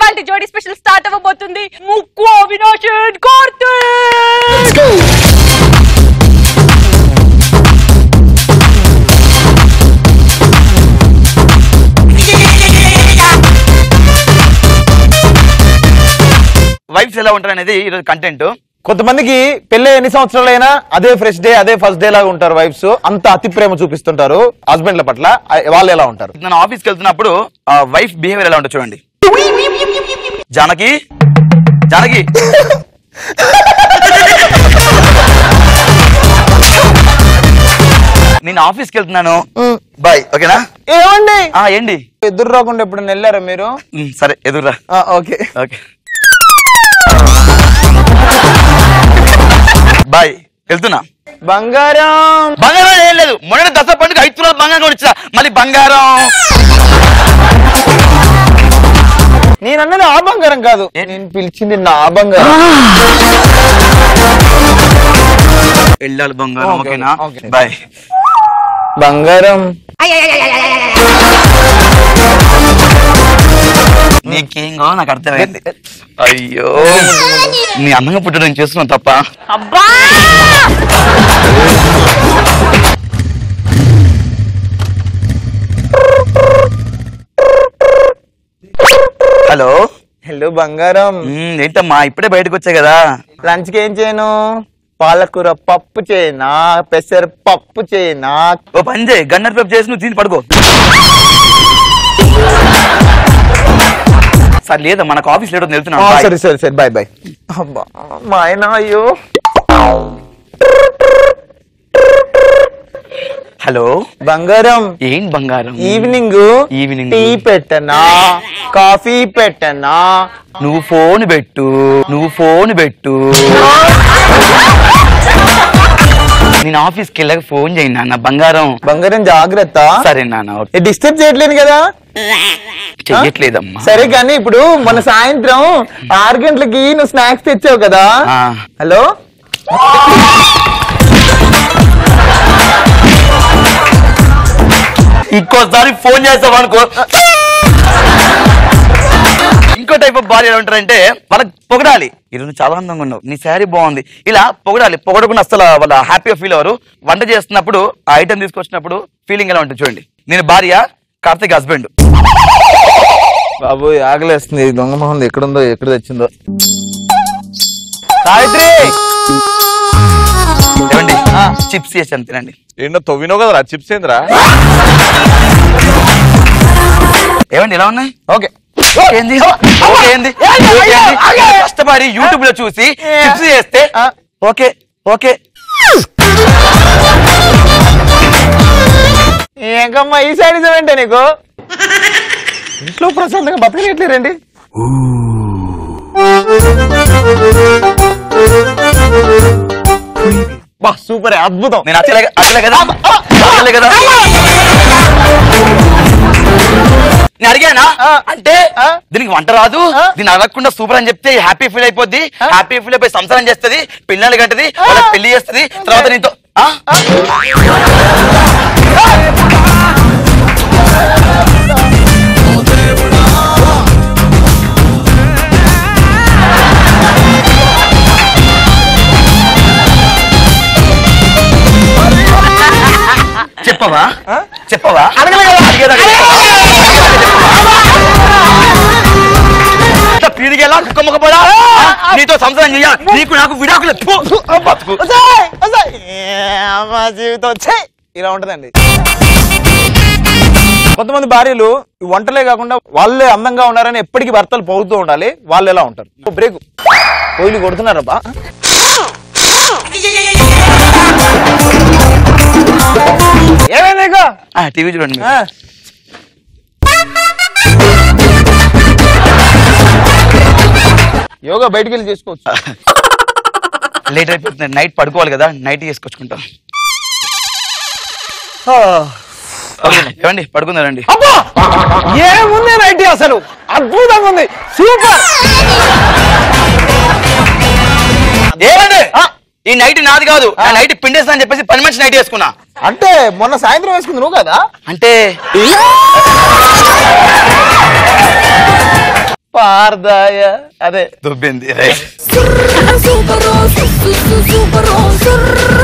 ఇవాళ జోడీ special start అవ్వబోతుంది ముక్కు అవినాష్ and కార్తీక్ వైఫ్స్ ఎలా ఉంటారు అనేది ఈరోజు కంటెంట్ కొంతమందికి పెళ్ళి ఎన్ని సంవత్సరాలైనా అదే ఫ్రెష్ డే అదే ఫస్ట్ డే లాగా ఉంటారు వైఫ్స్ అంత అతి ప్రేమ చూపిస్తుంటారు హస్బెండ్ల పట్ల ఆ, వాళ్ళు ఎలా ఉంటారు నేను ఆఫీస్కి వెళ్తున్నప్పుడు వైఫ్ బిహేవియర్ ఎలా ఉంటుంది చూడండి జానకి జానకి నేను ఆఫీస్కి వెళ్తున్నాను బాయ్ ఓకేనా ఏమండి ఆ ఏంటి ఎదురు రాకుండా ఎప్పుడు వెళ్ళారా మీరు ఉమ్, సరే ఎదురురా ఆ, ఓకే ఓకే బాయ్ వెళ్తున్నా బంగారం బంగారం ఏం లేదు మొన్న దసరా పండుగ ఐదు తులాల బంగారం కొనిచ్చా మళ్ళీ బంగారం నేను అన్నది ఆ బంగారం కాదు నేను పిలిచింది నా బంగారం వెళ్ళాలి బంగారం ఓకే, ఓకేనా ఓకే. బాయ్ బంగారం నీకేం కావాలో నాకు అర్థమైంది అయ్యో నీ అందంగా పుట్టడం చేస్తున్నావు తప్ప అబ్బా హలో హలో బంగారం ఉమ్, ఏంటమ్మా ఇప్పుడే బయటకు వచ్చాయి కదా లంచ్ కి ఏం చేయను పాలకూర పప్పు చేయనా పెసర పప్పు చేయనా ఓ పని చేయి గన్నర్ పేపు చేసి నువ్వు తిని పడుకో సరే లేదా మనకు ఆఫీస్ లేట్ అవుతుంది ఆ, వెళ్తున్నాను సరే సరే సరే బాయ్ బాయ్ అబ్బా మా ఆయన అయ్యో హలో బంగారం ఏం బంగారం ఈవినింగ్ ఈవినింగ్. టీ పెట్టనా కాఫీ పెట్టనా నువ్వు ఫోన్ పెట్టు నువ్వు ఫోన్ పెట్టు నేను ఆఫీస్కి వెళ్ళాక ఫోన్ చేయి నాన్న బంగారం బంగారం జాగ్రత్త సరే నాన్న ఓకే డిస్టర్బ్ చేయట్లేదు కదా చెయ్యట్లేదమ్మా సరే కానీ ఇప్పుడు మన సాయంత్రం ఆరు గంటలకి నువ్వు స్నాక్స్ తెచ్చావు కదా ఆ. హలో ఇంకోసారి ఫోన్ చేస్తావు అనుకో ఇంకో టైప్ ఆఫ్ భార్య ఎలా ఉంటారంటే వాళ్ళకి పొగడాలి ఈరోజు చాలా అందంగా ఉన్నావు నీ శారీ బాగుంది ఇలా పొగడాలి పొగడకుండా అసలు వాళ్ళ హ్యాపీగా ఫీల్ అవ్వరు వంట చేస్తున్నప్పుడు ఆ ఐటమ్ తీసుకొచ్చినప్పుడు ఫీలింగ్ ఎలా ఉంటుంది చూడండి నేను భార్య కార్తీక్ హస్బెండ్ బాబు ఆగలేస్తుంది ఈ దొంగ మొహం ఎక్కడుందో ఎక్కడ తెచ్చిందో సావిత్రి ఏమండి చిప్స్ చేసాను తినండి ఏంటో తవ్వినావు కదరా చిప్స్ ఏందిరా ఏమండి ఎలా ఉన్నాయి ఓకే ఏంది ఓకే ఏంది ఓకే ఏంది? కష్టపడి యూట్యూబ్ లో చూసి చిప్స్ చేస్తే ఓకే ఓకే ఏంకమ్మా ఈ సైడ్ ఏంటే నీకు ఇంట్లో ప్రశాంతంగా బతకలేట్లేరండి బా సూపర్ అద్భుతం నేను అచ్చలే అచ్చలే కదా అచ్చలే కదా నేను అడిగానా అంటే దీనికి వంట రాదు దీన్ని అడగకుండా సూపర్ అని చెప్తే హ్యాపీ ఫీల్ అయిపోద్ది హ్యాపీ ఫీల్ అయిపోయి సంసారం చేస్తుంది పిల్లలు కంటది వాళ్ళకి పెళ్లి చేస్తుంది తర్వాత నీతో ఆ? చెప్పవా చెప్పవా అడగలేదు పీడిగేలా కుక్క మొక్కపడా నీతో సంసారం చెయ్యాలి నీకు నాకు విడాకులు ఫు! బతుకు ఒసేయ్, ఒసేయ్. ఏ అమ్మా జీవితం ఛే! ఇలా ఉంటదండి కొంతమంది భార్యలు ఈ వంటలే కాకుండా వాళ్ళే అందంగా ఉన్నారని ఎప్పటికీ భర్తలు పోగుతూ ఉండాలి వాళ్ళు ఎలా ఉంటారు బ్రేక్ కోయిలు కొడుతున్నారబ్బా ఏమైంది నీకు? టీవీ చూడండి ఆ. యోగా బయటికి వెళ్ళి చేసుకోవచ్చు లేట్ అయిపోతుంది నైట్ పడుకోవాలి కదా నైట్ చేసుకొచ్చుకుంటాం ఏమండి పడుకుందారండి అబ్బా ఏముంది నైట్ అసలు అద్భుతంగా ఉంది సూపర్ ఏమండి ఈ నైట్ నాది కాదు నా నైట్ పిండేస్తా అని చెప్పేసి పని మనిషి నైట్ వేసుకున్నా అంటే మొన్న సాయంత్రం వేసుకుంది నువ్వు కదా అంటే పార్దాయ అదే దొబ్బింది right Super, super, super, super, super, super,